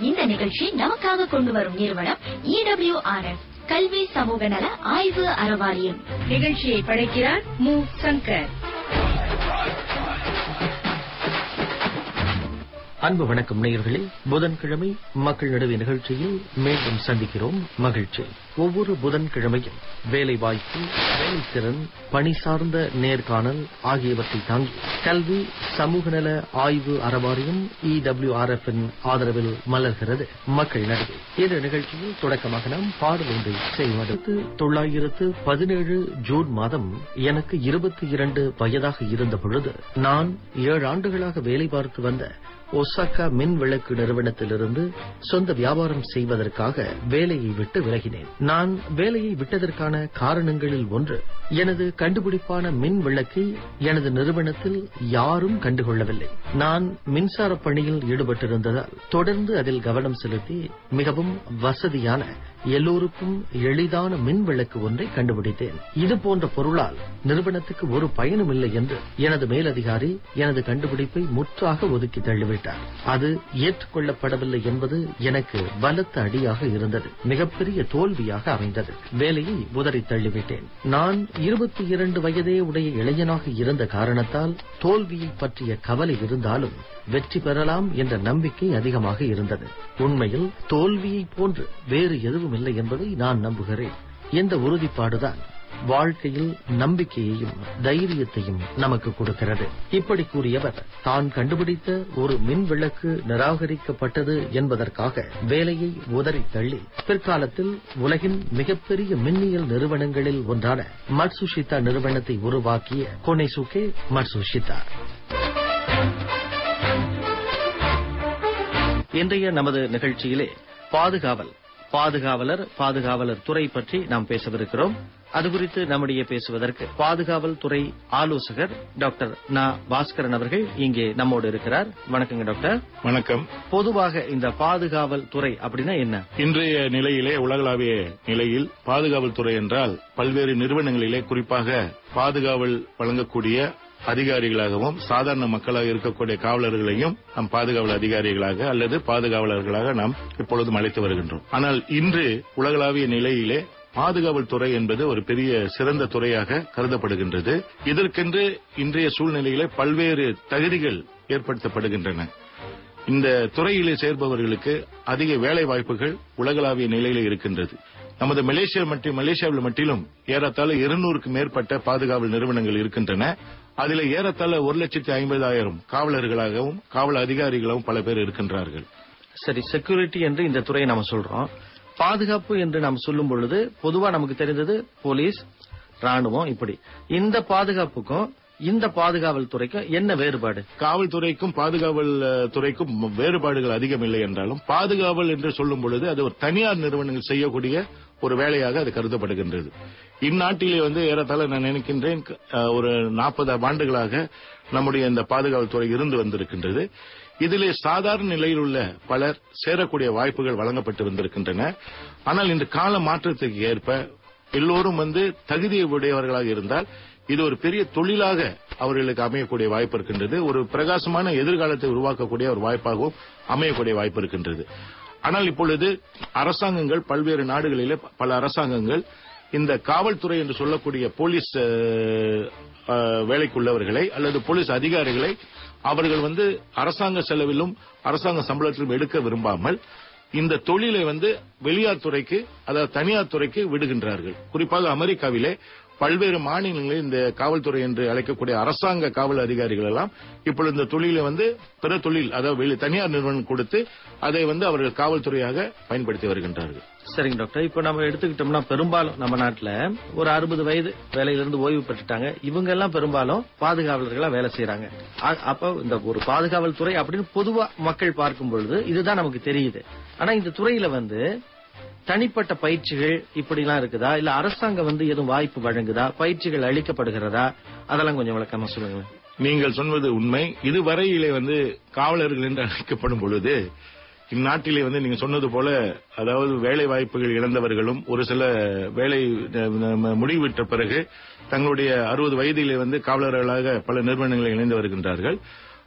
இந்த நிகழ்ச்சி நமக்காக கொண்டு வரும் நிறுவனம் இடபிள்யூஆர்எஃப் கல்வி சமூக நல ஆய்வு அறவாரியம் நிகழ்ச்சியை படைக்கிறார் மு சங்கர் அன்பு வணக்கம் நேயர்களே புதன்கிழமை மக்கள் நடுவே நிகழ்ச்சியில் மீண்டும் சந்திக்கிறோம் மகிழ்ச்சி ஒவ்வொரு புதன்கிழமையும் வேலை வாய்ப்பு வேலைத்திறன் பணி சார்ந்த நேர்காணல் ஆகியவற்றை தாங்கி கல்வி சமூக நல ஆய்வு அறவாரியம் இடபிள்யூஆர்எஃப் ஆதரவில் மலர்கிறது மக்கள் நடுவே இந்த நிகழ்ச்சியில் தொடக்கமாக நாம் பாடல் ஒன்றை செய்வது தொள்ளாயிரத்து பதினேழு ஜூன் மாதம் எனக்கு இருபத்தி இரண்டு வயதாக இருந்த பொழுது நான் ஏழு ஆண்டுகளாக வேலை பார்த்து வந்த ஒசாக்கா மின் விளக்கு நிறுவனத்திலிருந்து சொந்த வியாபாரம் செய்வதற்காக வேலையை விட்டு விலகினேன் நான் வேலையை விட்டதற்கான காரணங்களில் ஒன்று எனது கண்டுபிடிப்பான மின் விளக்கை எனது நிறுவனத்தில் யாரும் கண்டுகொள்ளவில்லை நான் மின்சார பணியில் ஈடுபட்டிருந்ததால் தொடர்ந்து அதில் கவனம் செலுத்தி மிகவும் வசதியான எல்லோருக்கும் எளிதான மின் விளக்கு ஒன்றை கண்டுபிடித்தேன் இது போன்ற பொருளால் நிறுவனத்துக்கு ஒரு பயனும் இல்லை என்று எனது மேலதிகாரி எனது கண்டுபிடிப்பை முற்றாக ஒதுக்கி தள்ளிவிட்டார் அது ஏற்றுக்கொள்ளப்படவில்லை என்பது எனக்கு பலத்த அடியாக இருந்தது மிகப்பெரிய தோல்வியாக அமைந்தது வேலையை உதறி தள்ளிவிட்டேன் நான் இருபத்தி இரண்டு வயதே உடைய இளைஞனாக இருந்த காரணத்தால் தோல்வியை பற்றிய கவலை இருந்தாலும் வெற்றி பெறலாம் என்ற நம்பிக்கை அதிகமாக இருந்தது உண்மையில் தோல்வியை போன்று வேறு எதுவும் இல்லை என்பதை நான் நம்புகிறேன் இந்த உறுதிப்பாடுதான் வாழ்க்கையில் நம்பிக்கையையும் தைரியத்தையும் நமக்கு கொடுக்கிறது இப்படி கூறியவர் தான் கண்டுபிடித்த ஒரு மின் விளக்கு நிராகரிக்கப்பட்டது என்பதற்காக வேலையை உதறி தள்ளி பிற்காலத்தில் உலகின் மிகப்பெரிய மின்னியல் நிறுவனங்களில் ஒன்றான மட்சுஷிதா நிறுவனத்தை உருவாக்கிய கொனைசுகே மட்சுஷிதா இன்றைய நமது நிகழ்ச்சியிலே பாதுகாவல் பாதுகாவலர் பாதுகாவலர் துறை பற்றி நாம் பேசவிருக்கிறோம் அது குறித்து நம்முடைய பேசுவதற்கு பாதுகாவல் துறை ஆலோசகர் டாக்டர் நா பாஸ்கரன் அவர்கள் இங்கே நம்மோடு இருக்கிறார் வணக்கங்க டாக்டர் வணக்கம் பொதுவாக இந்த பாதுகாவல் துறை அப்படின்னா என்ன இன்றைய நிலையிலே உலகளாவிய நிலையில் பாதுகாவல் துறை என்றால் பல்வேறு நிறுவனங்களிலே குறிப்பாக பாதுகாவல் வழங்கக்கூடிய அதிகாரிகளாகவும் சாதாரண மக்களாக இருக்கக்கூடிய காவலர்களையும் நாம் பாதுகாவல் அதிகாரிகளாக அல்லது பாதுகாவலர்களாக நாம் இப்பொழுதும் அழைத்து வருகின்றோம் ஆனால் இன்று உலகளாவிய நிலையிலே பாதுகாவல் துறை என்பது ஒரு பெரிய சிறந்த துறையாக கருதப்படுகின்றது இதற்கென்று இன்றைய சூழ்நிலையிலே பல்வேறு தகுதிகள் ஏற்படுத்தப்படுகின்றன இந்த துறையிலே சேர்பவர்களுக்கு அதிக வேலை வாய்ப்புகள் உலகளாவிய நிலையில இருக்கின்றது நமது மலேசியா மற்றும் மலேசியாவில் மட்டிலும் ஏறத்தாழ இருநூறுக்கு மேற்பட்ட பாதுகாவல் நிறுவனங்கள் இருக்கின்றன அதில் ஏறத்தாழ ஒரு லட்சத்தி ஐம்பதாயிரம் காவலர்களாகவும் காவல் அதிகாரிகளாகவும் பல பேர் இருக்கின்றார்கள் சரி செக்யூரிட்டி என்று இந்த துறையை நாம சொல்றோம் பாதுகாப்பு என்று நாம் சொல்லும் பொழுது பொதுவா நமக்கு தெரிந்தது போலீஸ் ராணுவம் இப்படி இந்த பாதுகாப்புக்கும் இந்த பாதுகாவல் துறைக்கும் என்ன வேறுபாடு காவல்துறைக்கும் பாதுகாவல் அஹ், துறைக்கும் வேறுபாடுகள் அதிகம் இல்லை என்றாலும் பாதுகாவல் என்று சொல்லும் பொழுது அது ஒரு தனியார் நிறுவனங்கள் செய்யக்கூடிய ஒரு வேலையாக அது கருதப்படுகின்றது இந்நாட்டிலே வந்து ஏறத்தாழ நான் நினைக்கின்றேன் அஹ், ஒரு நாற்பது ஆண்டுகளாக நம்முடைய இந்த பாதுகாவல் துறை இருந்து வந்திருக்கின்றது இதிலே சாதாரண நிலையில் உள்ள பலர் சேரக்கூடிய வாய்ப்புகள் வழங்கப்பட்டு வந்திருக்கின்றன ஆனால் இந்த கால மாற்றத்துக்கு ஏற்ப எல்லோரும் வந்து தகுதி உடையவர்களாக இருந்தால் இது ஒரு பெரிய தொழிலாக அவர்களுக்கு அமையக்கூடிய வாய்ப்பு இருக்கின்றது ஒரு பிரகாசமான எதிர்காலத்தை உருவாக்கக்கூடிய ஒரு வாய்ப்பாகவும் அமையக்கூடிய வாய்ப்பு இருக்கின்றது ஆனால் இப்பொழுது அரசாங்கங்கள் பல்வேறு நாடுகளிலே பல அரசாங்கங்கள் இந்த காவல்துறை என்று சொல்லக்கூடிய போலீஸ் அஹ், அஹ், வேலைக்குள்ளவர்களை அல்லது போலீஸ் அதிகாரிகளை அவர்கள் வந்து அரசாங்க செலவிலும் அரசாங்க சம்பளத்திலும் எடுக்க விரும்பாமல் இந்த தொழிலை வந்து வெளியார் துறைக்கு அதாவது தனியார் துறைக்கு விடுகின்றார்கள் குறிப்பாக அமெரிக்காவிலே பல்வேறு மாநிலங்களில் இந்த காவல்துறை என்று அழைக்கக்கூடிய அரசாங்க காவல் அதிகாரிகள் எல்லாம் இப்பொழுது இந்த தொழிலை வந்து பிற தொழில் அதாவது வெளி- தனியார் நிறுவனம் கொடுத்து அதை வந்து அவர்கள் காவல்துறையாக பயன்படுத்தி வருகின்றார்கள் சரிங்க டாக்டர் இப்ப நம்ம எடுத்துக்கிட்டோம்னா பெரும்பாலும் நம்ம நாட்டுல ஒரு அறுபது வயது வேலையிலிருந்து ஓய்வு பெற்றுட்டாங்க இவங்க எல்லாம் பெரும்பாலும் பாதுகாவலர்களா வேலை செய்யறாங்க அ- அப்ப இந்த ஒரு பாதுகாவல் துறை அப்படின்னு பொதுவா மக்கள் பார்க்கும் பொழுது இதுதான் நமக்கு தெரியுது ஆனா இந்த துறையில வந்து தனிப்பட்ட பயிற்சிகள் இப்படிலாம் இருக்குதா இல்ல அரசாங்கம் வந்து எதுவும் வாய்ப்பு வழங்குதா பயிற்சிகள் அளிக்கப்படுகிறதா அதெல்லாம் கொஞ்சம் விளக்கமா சொல்லுங்களேன் நீங்கள் சொன்னது உண்மை இதுவரையிலே வந்து காவலர்கள் என்று அழைக்கப்படும் பொழுது இந்நாட்டிலே வந்து நீங்க சொன்னது போல அதாவது வேலை வாய்ப்புகள் இழந்தவர்களும் ஒரு சில வேலை அஹ், ம- முடிவிட்ட பிறகு தங்களுடைய அறுபது வயதிலே வந்து காவலர்களாக பல நிறுவனங்களில் இணைந்து வருகின்றார்கள்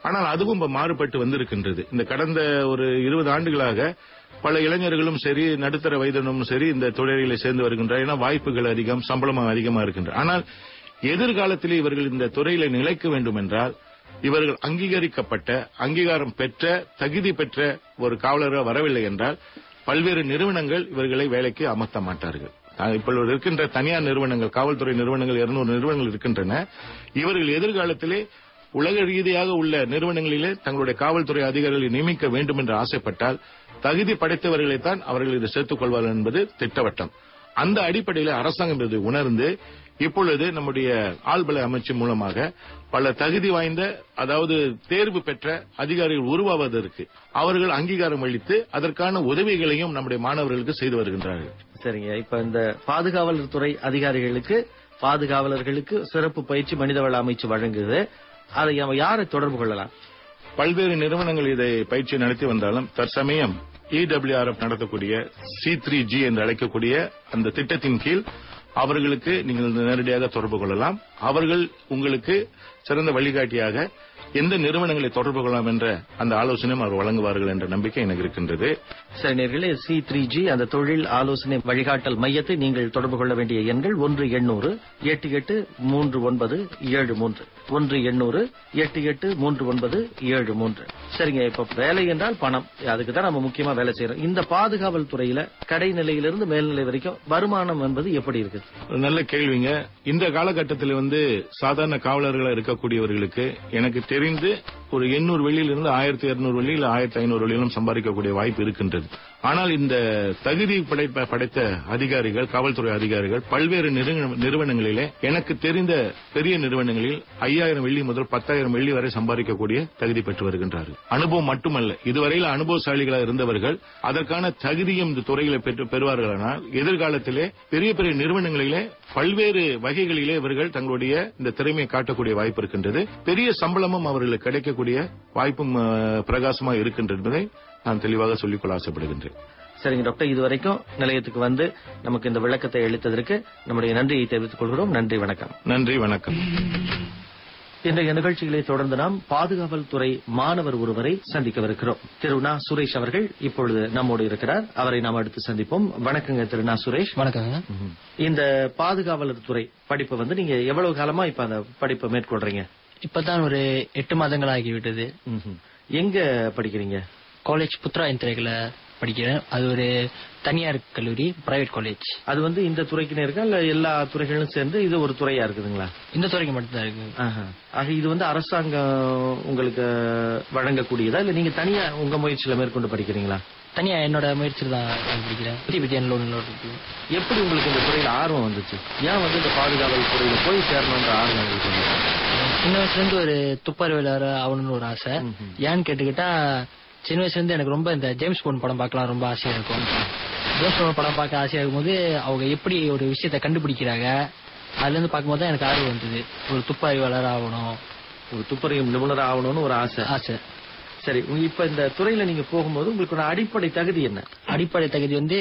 ஆனால் அதுவும் இப்ப மாறுபட்டு வந்திருக்கின்றது இந்த கடந்த ஒரு இருபது ஆண்டுகளாக பல இளைஞர்களும் சரி நடுத்தர வயதினரும் சரி இந்த தொழிலில் சேர்ந்து வருகின்றனர் ஏன்னா வாய்ப்புகள் அதிகம் சம்பளம் அதிகமா இருக்கின்றன ஆனால் எதிர்காலத்திலே இவர்கள் இந்த துறையில நிலைக்க வேண்டும் என்றால் இவர்கள் அங்கீகரிக்கப்பட்ட அங்கீகாரம் பெற்ற தகுதி பெற்ற ஒரு காவலராக வரவில்லை என்றால் பல்வேறு நிறுவனங்கள் இவர்களை வேலைக்கு அமர்த்த மாட்டார்கள் அஹ் இப்பொழுது இருக்கின்ற தனியார் நிறுவனங்கள் காவல்துறை நிறுவனங்கள் இருநூறு நிறுவனங்கள் இருக்கின்றன இவர்கள் எதிர்காலத்திலே உலக ரீதியாக உள்ள நிறுவனங்களிலே தங்களுடைய காவல்துறை அதிகாரிகளை நியமிக்க வேண்டும் என்று ஆசைப்பட்டால் தகுதி படைத்தவர்களைத்தான் அவர்கள் இதை சேர்த்துக் கொள்வார்கள் என்பது திட்டவட்டம் அந்த அடிப்படையில் அரசாங்கம் இதை உணர்ந்து இப்பொழுது நம்முடைய ஆள்பல அமைச்சு மூலமாக பல தகுதி வாய்ந்த அதாவது தேர்வு பெற்ற அதிகாரிகள் உருவாவதற்கு அவர்கள் அங்கீகாரம் அளித்து அதற்கான உதவிகளையும் நம்முடைய மாணவர்களுக்கு செய்து வருகின்றார்கள் சரிங்க இப்ப இந்த பாதுகாவலர் துறை அதிகாரிகளுக்கு பாதுகாவலர்களுக்கு சிறப்பு பயிற்சி மனிதவள அமைச்சு வழங்குது அதை நம்ம யாரை தொடர்பு கொள்ளலாம் பல்வேறு நிறுவனங்கள் இதை பயிற்சி நடத்தி வந்தாலும் தற்சமயம் இடபிள்யூஆர்எஃப் நடத்தக்கூடிய சி த்ரீ ஜி என்று அழைக்கக்கூடிய அந்த திட்டத்தின் கீழ் அவர்களுக்கு நீங்கள் நேரடியாக தொடர்பு கொள்ளலாம் அவர்கள் உங்களுக்கு சிறந்த வழிகாட்டியாக எந்த நிறுவனங்களை தொடர்பு கொள்ளலாம் என்ற அந்த ஆலோசனையும் அவர் வழங்குவார்கள் என்ற நம்பிக்கை எனக்கு இருக்கின்றது சரி நேர்களே சி த்ரீ ஜி அந்த தொழில் ஆலோசனை வழிகாட்டல் மையத்தை நீங்கள் தொடர்பு கொள்ள வேண்டிய எண்கள் ஒன்று எண்ணூறு எட்டு எட்டு மூன்று ஒன்பது ஏழு மூன்று ஒன்று எண்ணூறு எட்டு எட்டு மூன்று ஒன்பது ஏழு மூன்று சரிங்க இப்ப வேலை என்றால் பணம் அதுக்கு தான் நம்ம முக்கியமா வேலை செய்யறோம் இந்த பாதுகாவல் துறையில கடைநிலையிலிருந்து மேல்நிலை வரைக்கும் வருமானம் என்பது எப்படி இருக்குது ஒரு நல்ல கேள்விங்க இந்த காலகட்டத்தில் வந்து சாதாரண காவலர்களா இருக்கக்கூடியவர்களுக்கு எனக்கு தெரிந்து ஒரு எண்ணூறு வெள்ளியிலிருந்து ஆயிரத்தி இருநூறு வெள்ளி இல்ல ஆயிரத்தி ஐநூறு வெள்ளியிலும் சம்பாதிக்கக்கூடிய வாய்ப்பு இருக்கின்றது ஆனால் இந்த தகுதி படைப்ப படைத்த அதிகாரிகள் காவல்துறை அதிகாரிகள் பல்வேறு நிறுவன- நிறுவனங்களிலே எனக்கு தெரிந்த பெரிய நிறுவனங்களில் ஐயாயிரம் வெள்ளி முதல் பத்தாயிரம் வெள்ளி வரை சம்பாதிக்கக்கூடிய தகுதி பெற்று வருகின்றார்கள் அனுபவம் மட்டுமல்ல இதுவரையில் அனுபவசாலிகளாக இருந்தவர்கள் அதற்கான தகுதியும் இந்த துறையில பெற்று பெறுவார்களானால் எதிர்காலத்திலே பெரிய பெரிய நிறுவனங்களிலே பல்வேறு வகைகளிலே இவர்கள் தங்களுடைய இந்த திறமையை காட்டக்கூடிய வாய்ப்பு இருக்கின்றது பெரிய சம்பளமும் அவர்களுக்கு கிடைக்கக்கூடிய வாய்ப்பும் அஹ், பிரகாசமா இருக்கின்றது என்பதை நான் தெளிவாக சொல்லிக்கொள்ள ஆசைப்படுகின்றேன் சரிங்க டாக்டர் இதுவரைக்கும் நிலையத்துக்கு வந்து நமக்கு இந்த விளக்கத்தை அளித்ததற்கு நம்முடைய நன்றியை தெரிவித்துக் கொள்கிறோம் நன்றி வணக்கம் நன்றி வணக்கம் இன்றைய நிகழ்ச்சிகளை தொடர்ந்து நாம் பாதுகாவல் துறை மாணவர் ஒருவரை சந்திக்கவிருக்கிறோம் திரு நா சுரேஷ் அவர்கள் இப்பொழுது நம்மோடு இருக்கிறார் அவரை நாம் அடுத்து சந்திப்போம் வணக்கங்க திரு நா சுரேஷ் வணக்கங்க ம்ஹும். இந்த பாதுகாவலர் துறை படிப்பை வந்து நீங்க எவ்வளவு காலமா இப்ப அந்த படிப்பை மேற்கொள்றீங்க இப்பதான் ஒரு எட்டு மாதங்கள் ஆகிவிட்டது ம்ஹும். எங்க படிக்கிறீங்க காலேஜ் புத்ரா இன்திரைகளை படிக்கிறேன் அது ஒரு தனியார் கல்லூரி பிரைவேட் காலேஜ் அது வந்து இந்த துறைக்குன்னு இருக்கா இல்ல எல்லா துறைகளும் சேர்ந்து இது ஒரு துறையா இருக்குதுங்களா இந்த துறைக்கு மட்டும்தான் இருக்கு ஆஹா. ஆக இது வந்து அரசாங்கம் உங்களுக்கு வழங்கக்கூடியதா இல்ல நீங்க தனியா உங்க முயற்சியில மேற்கொண்டு படிக்கிறீங்களா தனியா என்னோட முயற்சியில் தான் நான் படிக்கிறேன் டிபிடிஎன் லோன் இருக்கு எப்படி உங்களுக்கு இந்த துறையில ஆர்வம் வந்துச்சு ஏன் வந்து இந்த பாதுகாவல் துறையில போய் சேரணுன்ற ஆர்வம் உங்களுக்கு வந்துச்சு? சின்ன வயசுல இருந்து ஒரு துப்பார்வையாளர் ஆகணும்னு ஒரு ஆசை ம்ஹும். ஏன்னு கேட்டுக்கிட்டா சின்ன வயசுல இருந்து எனக்கு ரொம்ப இந்த ஜேம்ஸ் போன் படம் பார்க்கலாம் ரொம்ப ஆசையா இருக்கும் ஜேம்ஸ் போன் படம் பார்க்க ஆசையா இருக்கும்போது அவங்க எப்படி ஒரு விஷயத்தை கண்டுபிடிக்கிறாங்க அதுல இருந்து பார்க்கும்போது தான் எனக்கு ஆர்வம் வந்தது ஒரு துப்பார்வையாளர் ஆகணும் ஒரு துப்பறியும் நிபுணர் ஆகணும்னு ஒரு ஆசை ஆசை சரி உங்க இப்ப இந்த துறையில நீங்க போகும்போது உங்களுக்கு ஒரு அடிப்படை தகுதி என்ன அடிப்படை தகுதி வந்து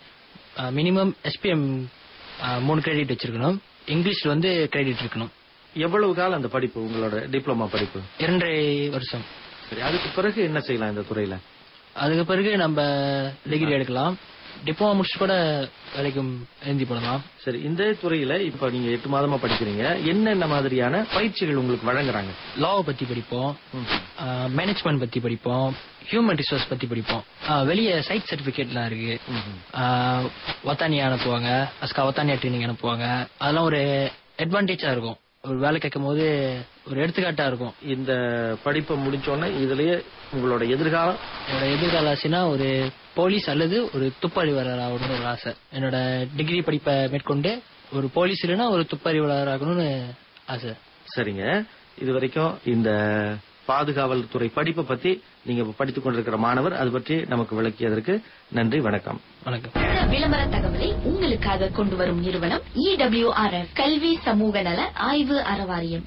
மினிமம் எஸ்பிஎம் மூணு கிரெடிட் வச்சிருக்கணும் இங்கிலீஷ்ல வந்து கிரெடிட் இருக்கணும் எவ்வளவு காலம் அந்த படிப்பு உங்களோட டிப்ளமா படிப்பு இரண்டரை வருஷம் சரி அதுக்கு பிறகு என்ன செய்யலாம் இந்த துறையில அதுக்கு பிறகு நம்ம டிகிரி எடுக்கலாம் டிப்ளமா முடிச்சு கூட வேலைக்கும் எழுதி போடலாம் சரி இந்த துறையில இப்ப நீங்க எட்டு மாதமா படிக்கிறீங்க என்னென்ன மாதிரியான பயிற்சிகள் உங்களுக்கு வழங்குறாங்க லாவை பத்தி படிப்போம் மேனேஜ்மெண்ட் பத்தி படிப்போம் ஹியூமன் ரிசோர்ஸ் பத்தி படிப்போம் ஆஹ் வெளியே சைட் சர்டிபிகேட்லாம் இருக்கு ஆஹ் வத்தானியா அனுப்புவாங்க அஸ்கா வத்தானியா ட்ரைனிங் அனுப்புவாங்க அதெல்லாம் ஒரு அட்வான்டேஜா இருக்கும் ஒரு வேலை கேட்கும் போது ஒரு எடுத்துக்காட்டா இருக்கும் இந்த படிப்பை முடிச்சோடனே இதுலயே உங்களோட எதிர்காலம் என்னோட எதிர்கால ஆசைனா ஒரு போலீஸ் அல்லது ஒரு துப்பறிவாளர் ஆகணும்னு ஒரு ஆசை என்னோட டிகிரி படிப்பை மேற்கொண்டு ஒரு போலீஸ் இல்லைன்னா ஒரு துப்பறிவாளர் ஆகணும்னு ஆசை சரிங்க இது வரைக்கும் இந்த பாதுகாவல் துறை படிப்பை பத்தி நீங்க இப்ப படித்துக் கொண்டிருக்கிற மாணவர் அது பற்றி நமக்கு விளக்கியதற்கு நன்றி வணக்கம் வணக்கம் இந்த விளம்பர தகவலை உங்களுக்காக கொண்டு வரும் நிறுவனம் இடபிள்யூஆர்எஃப் கல்வி சமூக நல ஆய்வு அறவாரியம்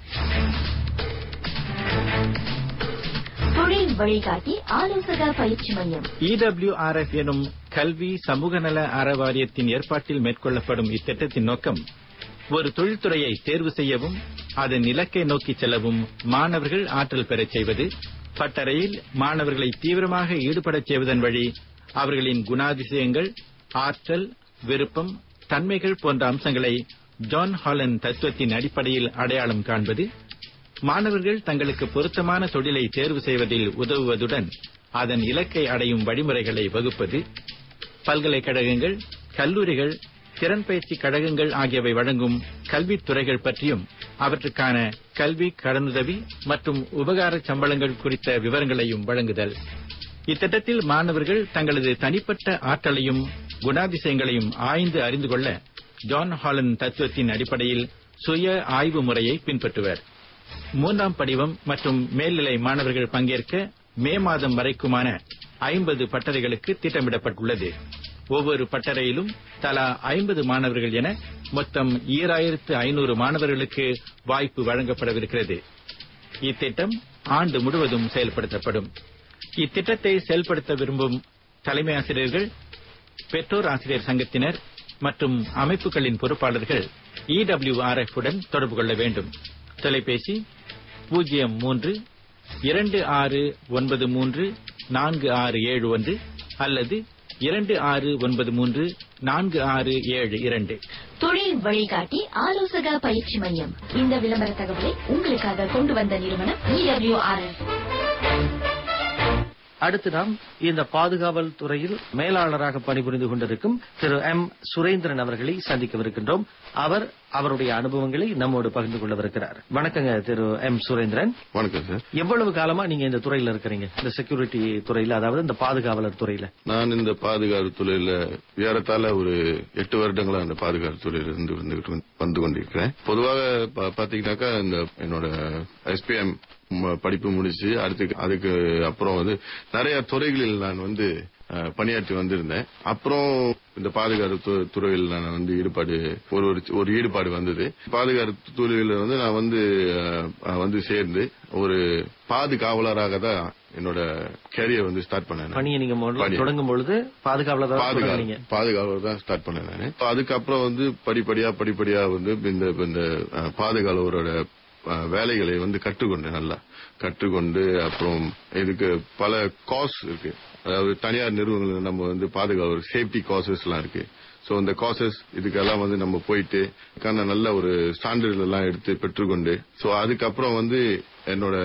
தொழில் வழிகாட்டி ஆலோசக பயிற்சி மையம் இடபிள்யூஆர்எஃப் எனும் கல்வி சமூக நல அறவாரியத்தின் ஏற்பாட்டில் மேற்கொள்ளப்படும் இத்திட்டத்தின் நோக்கம் ஒரு தொழில்துறையை தேர்வு செய்யவும் அதன் இலக்கை நோக்கி செல்லவும் மாணவர்கள் ஆற்றல் பெறச் செய்வது பட்டறையில் மாணவர்களை தீவிரமாக ஈடுபடச் செய்வதன் வழி அவர்களின் குணாதிசயங்கள் ஆற்றல் விருப்பம் தன்மைகள் போன்ற அம்சங்களை ஜான் ஹாலன் தத்துவத்தின் அடிப்படையில் அடையாளம் காண்பது மாணவர்கள் தங்களுக்கு பொருத்தமான தொழிலை தேர்வு செய்வதில் உதவுவதுடன் அதன் இலக்கை அடையும் வழிமுறைகளை வகுப்பது பல்கலைக்கழகங்கள் கல்லூரிகள் திறன் பயிற்சி கழகங்கள் ஆகியவை வழங்கும் கல்வித் துறைகள் பற்றியும் அவற்றுக்கான கல்வி கடனுதவி மற்றும் உபகார சம்பளங்கள் குறித்த விவரங்களையும் வழங்குதல் இத்திட்டத்தில் மாணவர்கள் தங்களது தனிப்பட்ட ஆற்றலையும் குணாதிசயங்களையும் ஆய்ந்து அறிந்து கொள்ள ஜான் ஹாலன் தத்துவத்தின் அடிப்படையில் சுய ஆய்வு முறையை பின்பற்றுவர் மூன்றாம் படிவம் மற்றும் மேல்நிலை மாணவர்கள் பங்கேற்க மே மாதம் வரைக்குமான ஐம்பது பட்டறைகளுக்கு திட்டமிடப்பட்டுள்ளது ஒவ்வொரு பட்டறையிலும் தலா ஐம்பது மாணவர்கள் என மொத்தம் ஈராயிரத்து ஐநூறு மாணவர்களுக்கு வாய்ப்பு வழங்கப்படவிருக்கிறது இத்திட்டம் ஆண்டு முழுவதும் செயல்படுத்தப்படும் இத்திட்டத்தை செயல்படுத்த விரும்பும் தலைமை ஆசிரியர்கள் பெற்றோர் ஆசிரியர் சங்கத்தினர் மற்றும் அமைப்புகளின் பொறுப்பாளர்கள் இடபிள்யூஆர்எஃப் உடன் தொடர்பு கொள்ள வேண்டும் தொலைபேசி பூஜ்ஜியம் மூன்று இரண்டு ஆறு ஒன்பது மூன்று நான்கு ஆறு ஏழு ஒன்று அல்லது இரண்டு ஆறு ஒன்பது மூன்று நான்கு ஆறு ஏழு இரண்டு தொழில் வழிகாட்டி ஆலோசக பயிற்சி மையம் இந்த விளம்பர தகவலை உங்களுக்காக கொண்டு வந்த நிறுவனம் இடபிள்யூஆர்எஸ் அடுத்து நாம் இந்த பாதுகாவல் துறையில் மேலாளராக பணிபுரிந்து கொண்டிருக்கும் திரு எம் சுரேந்திரன் அவர்களை சந்திக்கவிருக்கின்றோம் அவர் அவருடைய அனுபவங்களை நம்மோடு பகிர்ந்து கொள்ளவிருக்கிறார் வணக்கங்க திரு எம் சுரேந்திரன் வணக்கம் சார் எவ்வளவு காலமா நீங்க இந்த துறையில இருக்கிறீங்க இந்த செக்யூரிட்டி துறையில அதாவது இந்த பாதுகாவலர் துறையில நான் இந்த பாதுகாப்பு துறையில ஏறத்தாழ ஒரு எட்டு வருடங்களா அந்த பாதுகாப்பு துறையில இருந்து வந்துகிட்டு வந்து- வந்து கொண்டிருக்கிறேன் பொதுவாக பா- பாத்தீங்கன்னாக்கா இந்த என்னோட எஸ்பிஎம் படிப்பு முடிச்சு அடுத்து அதுக்கு அப்புறம் வந்து நிறைய துறைகளில் நான் வந்து அஹ், பணியாற்றி வந்திருந்தேன் அப்புறம் இந்த பாதுகாப்பு து- துறையில் நான் வந்து ஈடுபாடு ஒரு ஒரு ஒரு ஈடுபாடு வந்தது பாதுகாப்பு துறையில் வந்து நான் வந்து அஹ், வந்து சேர்ந்து ஒரு பாதுகாவலராக தான் என்னோட கேரியர் வந்து ஸ்டார்ட் பண்ணேன் பணியை நீங்க முதல்ல பணி. தொடங்கும் பொழுது பாதுகாவலர் தொடங்குனீங்க பாதுகாப்பு பாதுகாவலர் தான் ஸ்டார்ட் பண்ணேன் நானு இப்ப அதுக்கப்புறம் வந்து படிப்படியா படிப்படியா வந்து இந்த இந்த அஹ், பாதுகாவலரோட அஹ், வேலைகளை வந்து கற்றுக்கொண்டேன் நல்லா கற்றுக்கொண்டு அப்புறம் இதுக்கு பல காஸ் இருக்கு அதாவது தனியார் நிறுவனங்கள் நம்ம வந்து பாதுகாவலர் சேஃப்டி காசஸ் எல்லாம் இருக்கு சோ இந்த காசஸ் இதுக்கெல்லாம் வந்து நம்ம போயிட்டு இதுக்கான நல்ல ஒரு சான்றிதழ் எல்லாம் எடுத்து பெற்றுக்கொண்டு சோ அதுக்கப்புறம் வந்து என்னோட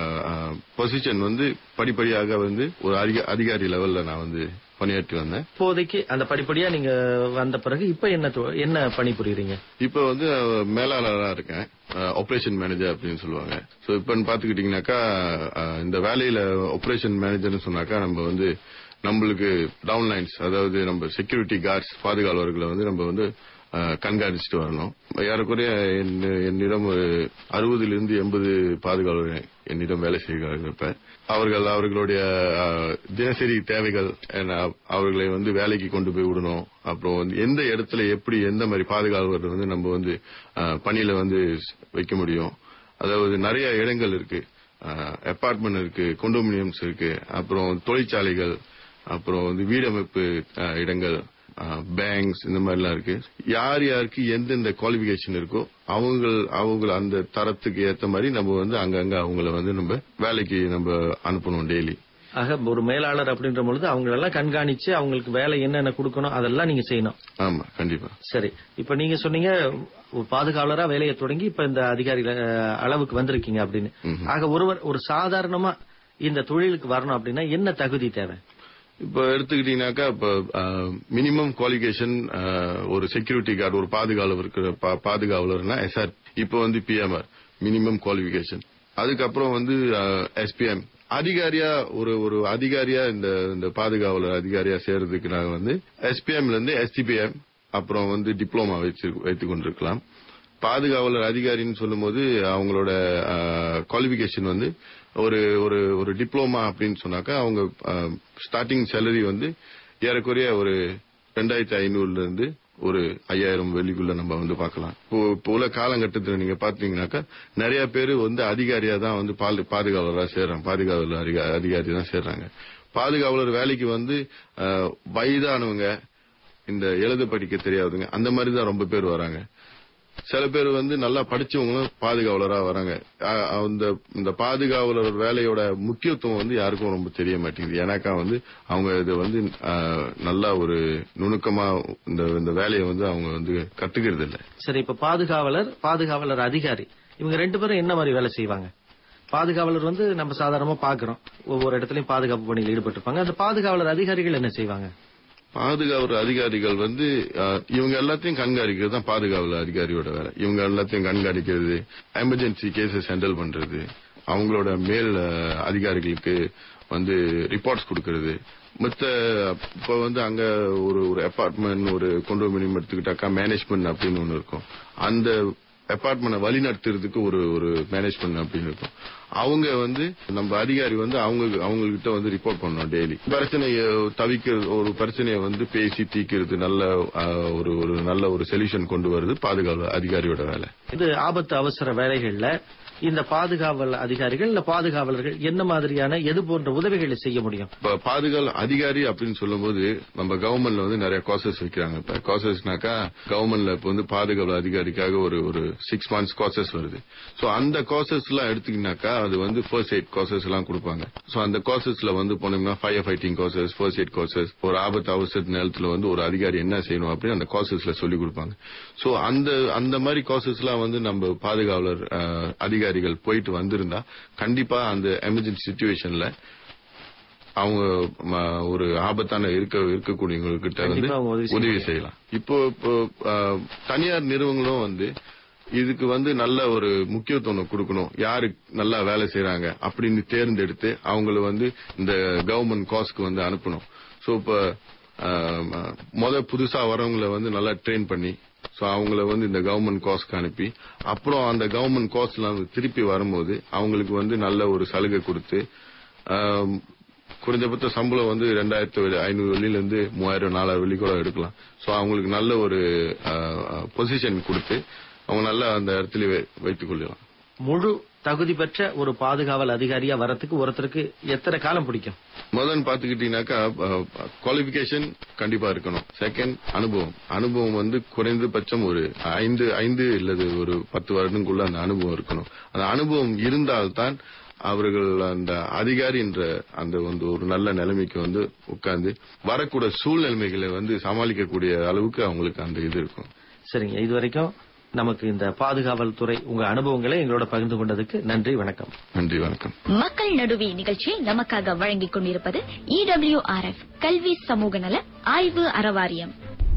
பொசிஷன் வந்து படிப்படியாக வந்து ஒரு அதிக- அதிகாரி லெவல்ல நான் வந்து பணியாற்றி வந்தேன் இப்போதைக்கு அந்த படிப்படியா நீங்க வந்த பிறகு இப்ப என்ன தொ- என்ன பணி புரியுறீங்க இப்ப வந்து அஹ், மேலாளரா இருக்கேன் ஆபரேஷன் மேனேஜர் அப்படின்னு சொல்லுவாங்க சோ இப்ப பாத்துக்கிட்டீங்கன்னாக்கா அஹ், இந்த வேலையில ஆபரேஷன் மேனேஜர்னு சொன்னாக்கா நம்ம வந்து நம்மளுக்கு டவுன் லைன்ஸ் அதாவது நம்ம செக்யூரிட்டி கார்ட்ஸ் பாதுகாவலர்களை வந்து நம்ம வந்து அஹ், கண்காணிச்சுட்டு வரணும் ஏறக்குறைய என்- என்னிடம் ஒரு அறுபதிலிருந்து எண்பது பாதுகாவலர் என்னிடம் வேலை செய்கிறார்கள் இப்ப அவர்கள் அவர்களுடைய அஹ், தினசரி தேவைகள் என்ன, அவர்களை வந்து வேலைக்கு கொண்டு போய் விடணும் அப்புறம் வந்து எந்த இடத்துல எப்படி எந்த மாதிரி பாதுகாவலர் வந்து நம்ம வந்து அஹ், பணியில வந்து வைக்க முடியும் அதாவது நிறைய இடங்கள் இருக்கு அபார்ட்மெண்ட் இருக்கு கொண்டோமினியம்ஸ் இருக்கு அப்புறம் தொழிற்சாலைகள் அப்புறம் வந்து வீடமைப்பு அஹ், இடங்கள் பேங்க்ஸ் இந்த மாதிரிலாம் இருக்கு யார் யாருக்கு எந்தெந்த குவாலிபிகேஷன் இருக்கோ அவங்க அவங்க அந்த தரத்துக்கு ஏத்த மாதிரி நம்ம வந்து அங்கங்க அவங்கள வந்து நம்ம வேலைக்கு நம்ம அனுப்பணும் டெய்லி ஆக ஒரு மேலாளர் அப்படின்ற பொழுது அவங்களெல்லாம் கண்காணிச்சு அவங்களுக்கு வேலை என்னென்ன கொடுக்கணும் அதெல்லாம் நீங்க செய்யணும் ஆமா கண்டிப்பா சரி இப்ப நீங்க சொன்னீங்க ஒரு பாதுகாவலரா வேலையை தொடங்கி இப்ப இந்த அதிகாரி அஹ், அளவுக்கு வந்திருக்கீங்க அப்படின்னு ம்ஹும். ஆக ஒருவர் ஒரு சாதாரணமா இந்த தொழிலுக்கு வரணும் அப்படின்னா என்ன தகுதி தேவை இப்ப எடுத்துக்கிட்டீங்கன்னாக்கா இப்ப மினிமம் குவாலிபிகேஷன் ஒரு செக்யூரிட்டி கார்டு ஒரு பாதுகாவலர் இருக்கிற பா- பாதுகாவலர்னா எஸ்ஆர் இப்ப வந்து பிஎம்ஆர் மினிமம் குவாலிபிகேஷன் அதுக்கப்புறம் வந்து எஸ்பிஎம் அதிகாரியா ஒரு ஒரு அதிகாரியா இந்த இந்த பாதுகாவலர் அதிகாரியா சேர்றதுக்கு நாங்க வந்து எஸ்பிஎம்ல இருந்து எஸ்டிபிஎம் அப்புறம் வந்து டிப்ளமா வச்சு வைத்துக் கொண்டிருக்கலாம் பாதுகாவலர் அதிகாரின்னு சொல்லும்போது அவங்களோட குவாலிபிகேஷன் வந்து ஒரு ஒரு ஒரு டிப்ளமா அப்படின்னு சொன்னாக்கா அவங்க ஸ்டார்டிங் சேலரி வந்து ஏறக்குறைய ஒரு ரெண்டாயிரத்தி ஐநூறுல இருந்து ஒரு ஐயாயிரம் வெள்ளிக்குள்ள நம்ம வந்து பார்க்கலாம் இப்போ இப்போ உள்ள காலகட்டத்தில் நீங்க பாத்தீங்கன்னாக்கா நிறைய பேர் வந்து அதிகாரியா தான் வந்து பாது- பாதுகாவலரா சேர்றாங்க பாதுகாவலர் அதிகா- அதிகாரி தான் சேர்றாங்க பாதுகாவலர் வேலைக்கு வந்து அஹ், வயதானவங்க இந்த எழுத படிக்க தெரியாதவங்க அந்த மாதிரி தான் ரொம்ப பேர் வராங்க சில பேர் வந்து நல்லா படிச்சவங்களும் பாதுகாவலரா வராங்க அ- அந்த இந்த பாதுகாவலர் வேலையோட முக்கியத்துவம் வந்து யாருக்கும் ரொம்ப தெரிய மாட்டேங்குது ஏன்னாக்கா வந்து அவங்க இதை வந்து ஆ, நல்லா ஒரு நுணுக்கமா இந்த இந்த வேலையை வந்து அவங்க வந்து கத்துக்கிறது இல்ல சரி இப்ப பாதுகாவலர் பாதுகாவலர் அதிகாரி இவங்க ரெண்டு பேரும் என்ன மாதிரி வேலை செய்வாங்க பாதுகாவலர் வந்து நம்ம சாதாரணமா பாக்குறோம் ஒவ்வொரு இடத்துலயும் பாதுகாப்பு பணியில் ஈடுபட்டிருப்பாங்க அந்த பாதுகாவலர் அதிகாரிகள் என்ன செய்வாங்க பாதுகாவலர் அதிகாரிகள் வந்து அஹ், இவங்க எல்லாத்தையும் கண்காணிக்கிறது தான் பாதுகாவலர் அதிகாரியோட வேலை இவங்க எல்லாத்தையும் கண்காணிக்கிறது எமர்ஜென்சி கேசஸ் ஹேண்டில் பண்றது அவங்களோட மேல் அஹ், அதிகாரிகளுக்கு வந்து ரிப்போர்ட்ஸ் கொடுக்கறது மத்த இப்ப வந்து அங்க ஒரு ஒரு அபார்ட்மெண்ட் ஒரு கொண்டோமினியம் எடுத்துக்கிட்டாக்கா மேனேஜ்மெண்ட் அப்படின்னு ஒண்ணு இருக்கும் அந்த அபார்ட்மெண்ட் வழி நடத்துறதுக்கு ஒரு ஒரு மேனேஜ்மெண்ட் அப்படின்னு இருக்கும் அவங்க வந்து நம்ம அதிகாரி வந்து அவங்க அவங்ககிட்ட வந்து ரிப்போர்ட் பண்ணணும் டெய்லி பிரச்சனையை தவிக்கிறது ஒரு பிரச்சனையை வந்து பேசி தீக்கிறது நல்ல ஆஹ், ஒரு ஒரு நல்ல ஒரு சொல்யூஷன் கொண்டு வருது பாதுகாப்பு அதிகாரியோட வேலை இது ஆபத்து அவசர வேலைகள்ல இந்த பாதுகாவல் அதிகாரிகள் இல்ல பாதுகாவலர்கள் என்ன மாதிரியான எது போன்ற உதவிகளை செய்ய முடியும் இப்ப பாதுகாப்பு அதிகாரி அப்படின்னு சொல்லும்போது நம்ம கவர்மெண்ட்ல வந்து நிறைய கோர்சஸ் வைக்கிறாங்க இப்ப கோர்சஸ்னாக்கா கவர்மெண்ட்ல இப்ப வந்து பாதுகாப்பு அதிகாரிக்காக ஒரு ஒரு சிக்ஸ் மந்த்ஸ் கோர்சஸ் வருது சோ அந்த கோர்சஸ் எல்லாம் எடுத்தீங்கன்னாக்கா அது வந்து ஃபர்ஸ்ட் எய்ட் கோர்சஸ் எல்லாம் கொடுப்பாங்க சோ அந்த கோர்சஸ்ல வந்து போனோம்னா fire fighting courses first aid courses ஒரு ஆபத்து அவசர நேரத்துல வந்து ஒரு அதிகாரி என்ன செய்யணும் அப்படின்னு அந்த கோர்சஸ்ல சொல்லி கொடுப்பாங்க சோ அந்த அந்த மாதிரி கோர்சஸ் எல்லாம் வந்து நம்ம பாதுகாவலர் அஹ், அதிகாரிகள் போயிட்டு வந்திருந்தா கண்டிப்பா அந்த எமர்ஜென்சி சுச்சுவேஷன்ல அவங்க ம, ஒரு ஆபத்தான இருக்க இருக்கக்கூடியவங்ககிட்ட வந்து கண்டிப்பா அவங்க உதவி செய்ய உதவி முடியும். செய்யலாம் இப்போ இப்போ அஹ், தனியார் நிறுவனங்களும் வந்து இதுக்கு வந்து நல்ல ஒரு முக்கியத்துவம் கொடுக்கணும் யாரு நல்லா வேலை செய்யறாங்க அப்படின்னு தேர்ந்தெடுத்து அவங்கள வந்து இந்த கவர்மெண்ட் காஸ்க்கு வந்து அனுப்பணும் சோ இப்ப அஹ், முத புதுசா வரவங்கள வந்து நல்லா ட்ரெயின் பண்ணி சோ அவங்கள வந்து இந்த கவர்மெண்ட் காஸ்க்கு அனுப்பி அப்புறம் அந்த கவர்மெண்ட் காஸ்ட்ல திருப்பி வரும்போது அவங்களுக்கு வந்து நல்ல ஒரு சலுகை கொடுத்து ஆம், குறைஞ்சபட்ச சம்பளம் வந்து ரெண்டாயிரத்து ஐநூறு வெளியில இருந்து மூவாயிரம் நாலாயிரம் வெளி கூட எடுக்கலாம் சோ அவங்களுக்கு நல்ல ஒரு பொசிஷன் கொடுத்து அவங்க நல்லா அந்த இடத்துல வை- வைத்துக் கொள்ளலாம் முழு தகுதி பெற்ற ஒரு பாதுகாவல் அதிகாரியா வரத்துக்கு ஒருத்தருக்கு எத்தனை காலம் பிடிக்கும் முதல்ல பாத்துக்கிட்டீங்கன்னாக்கா குவாலிபிகேஷன் கண்டிப்பா இருக்கணும் செகண்ட் அனுபவம் அனுபவம் வந்து குறைந்தபட்சம் ஒரு ஐந்து ஐந்து இல்லது ஒரு பத்து வருடங்களுக்குள்ள அந்த அனுபவம் இருக்கணும் அந்த அனுபவம் இருந்தால்தான் அவர்கள் அந்த அதிகாரி என்ற அந்த வந்து ஒரு நல்ல நிலைமைக்கு வந்து உட்கார்ந்து வரக்கூடிய சூழ்நிலைமைகளை வந்து சமாளிக்கக்கூடிய அளவுக்கு அவங்களுக்கு அந்த இது இருக்கும் சரிங்க இது வரைக்கும் நமக்கு இந்த பாதுகாவல் துறை உங்க அனுபவங்களை எங்களோட பகிர்ந்து கொண்டதுக்கு நன்றி வணக்கம் நன்றி வணக்கம் மக்கள் நடுவே நிகழ்ச்சியை நமக்காக வழங்கிக் கொண்டிருப்பது இடபிள்யூஆர்எஃப் கல்வி சமூக நல ஆய்வு அறவாரியம்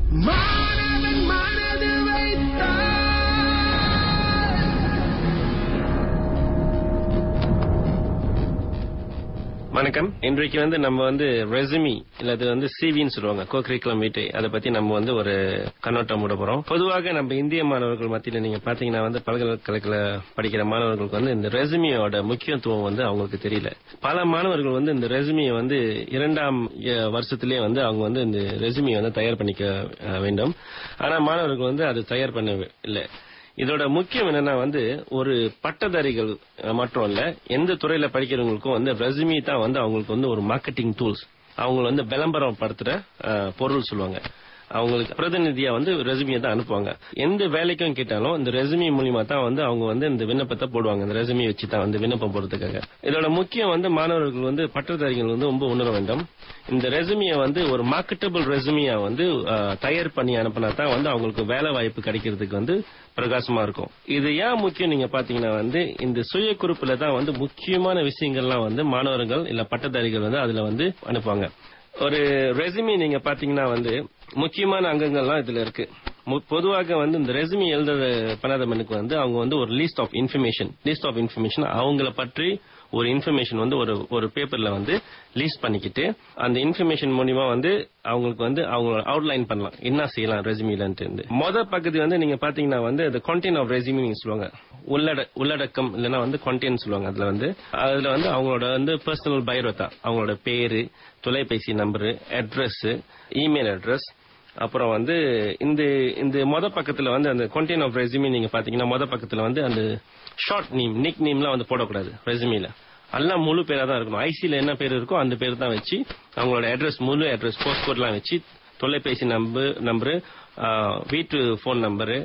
வணக்கம் இன்றைக்கு வந்து நம்ம வந்து ரெசுமி இல்லது வந்து சிவின்னு சொல்லுவாங்க கோ கரிக்குலம் வீட்டை அதை பத்தி நம்ம வந்து ஒரு கண்ணோட்டம் விட போறோம் பொதுவாக நம்ம இந்திய மாணவர்கள் மத்தியில நீங்க பாத்தீங்கன்னா வந்து பல்கலைக்கழகத்துல படிக்கிற மாணவர்களுக்கு வந்து இந்த ரெசுமியோட முக்கியத்துவம் வந்து அவங்களுக்கு தெரியல பல மாணவர்கள் வந்து இந்த ரெசுமியை வந்து இரண்டாம் அஹ், வருஷத்திலேயே வந்து அவங்க வந்து இந்த ரெசுமியை வந்து தயார் பண்ணிக்க அஹ், வேண்டும் ஆனா மாணவர்கள் வந்து அது தயார் பண்ண இல்லை இதோட முக்கியம் என்னன்னா வந்து ஒரு பட்டதாரிகள் அஹ், மட்டும் இல்ல எந்த துறையில படிக்கிறவங்களுக்கும் வந்து ரெசுமி தான் வந்து அவங்களுக்கு வந்து ஒரு மார்க்கெட்டிங் டூல்ஸ் அவங்கள வந்து விளம்பரம் படுத்துற அஹ், பொருள் சொல்லுவாங்க அவங்களுக்கு பிரதிநிதியா வந்து ரெசுமியை தான் அனுப்புவாங்க எந்த வேலைக்கும் கேட்டாலும் இந்த ரெசுமி மூலியமா தான் வந்து அவங்க வந்து இந்த விண்ணப்பத்தை போடுவாங்க இந்த ரெசுமி வச்சு தான் வந்து விண்ணப்பம் போடுறதுக்காக இதோட முக்கியம் வந்து மாணவர்கள் வந்து பட்டதாரிகள் வந்து ரொம்ப உணர வேண்டும் இந்த ரெசுமியை வந்து ஒரு மார்க்கெட்டபிள் ரெசுமியா வந்து அஹ், தயார் பண்ணி அனுப்பினா தான் வந்து அவங்களுக்கு வேலை வாய்ப்பு கிடைக்கிறதுக்கு வந்து பிரகாசமா இருக்கும் இது ஏன் முக்கியம் நீங்க பாத்தீங்கன்னா வந்து இந்த சுய குறிப்புல தான் வந்து முக்கியமான விஷயங்கள்லாம் வந்து மாணவர்கள் இல்ல பட்டதாரிகள் வந்து அதுல வந்து அனுப்புவாங்க ஒரு ரெசுமி நீங்க பாத்தீங்கன்னா வந்து முக்கியமான அங்கங்கள்லாம் இதுல இருக்கு மு- பொதுவாக வந்து இந்த ரெசுமி எழுத பண்ணாதவனுக்கு வந்து அவங்க வந்து ஒரு list of information list of information அவங்கள பற்றி ஒரு இன்ஃபர்மேஷன் வந்து ஒரு ஒரு பேப்பர்ல வந்து லிஸ்ட் பண்ணிக்கிட்டு அந்த இன்ஃபர்மேஷன் மூலியமா வந்து அவங்களுக்கு வந்து அவங்க அவுட்லைன் பண்ணலாம் என்ன செய்யலாம் ரெசுமிலன்ட்டு மொத பகுதி வந்து நீங்க பாத்தீங்கன்னா வந்து the content ஆஃப் ரெசுமி நீங்க சொல்லுவாங்க உள்ளட உள்ளடக்கம் இல்லைன்னா வந்து content சொல்லுவாங்க அதுல வந்து அதுல வந்து அவங்களோட வந்து பர்சனல் பயோடா அவங்களோட பேரு தொலைபேசி நம்பரு அட்ரஸ் இமெயில் அட்ரஸ் அப்புறம் வந்து இந்த இந்த மொத பக்கத்துல வந்து அந்த content ஆஃப் ரெசுமி நீங்க பாத்தீங்கன்னா மொத பக்கத்துல வந்து அந்த ஷார்ட் நேம் நிக் நேம்லாம் வந்து போடக்கூடாது ரெசுமில எல்லாம் முழு பேரா தான் இருக்கணும் ஐசில என்ன பேர் இருக்கோ அந்த பேர் தான் வச்சு அவங்களோட அட்ரஸ் முழு அட்ரஸ் போஸ்ட் கோட்லாம் வச்சு தொலைபேசி நம்பர் நம்பரு வீட்டு ஃபோன் நம்பரு